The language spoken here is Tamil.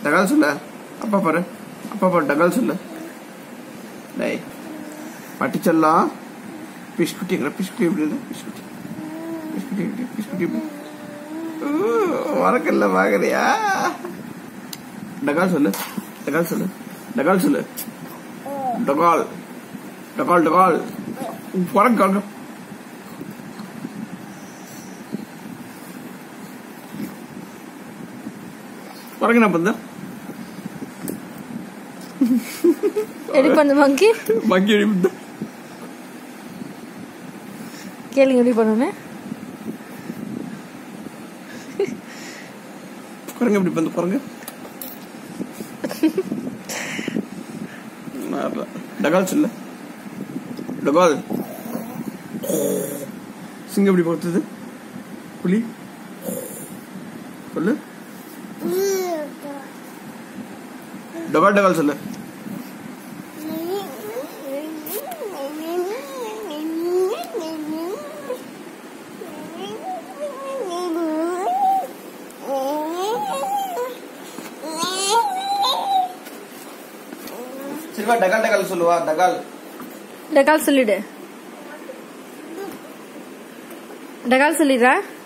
டகால் சொல்லு அப்பா பாரு அப்பா பாரு டகால் சொல்லு டேய் பட்டிச்செல்லாம் பிஸ்குட்டிங்கிற பிஸ்குட்டி எப்படி இல்லை பிஸ்குட்டி பிஸ்குட்டி எப்படி பிஸ்குட்டி எப்படி உனக்கல்ல வாங்குறியா டகால் சொல்லு டகால் சொல்லு டகால் சொல்லு டகால் டகால் டகால் உறங்க உறங்கினா பந்தா எப்படி பண்ணு மங்கி மங்கி எழுப்பி கேளுங்க எப்படி பண்ணுன்னு குரங்கு எப்படி வந்து குரங்கு டகால் சொல்லு டகால் சிங்கம் எப்படி பார்த்தது புலி சொல்லு டகால் டகால் சொல்லு சரிவா டகால் டகால் சொல்லுவா டகால் டகால் சொல்லிடு டகால் சொல்லிடுறா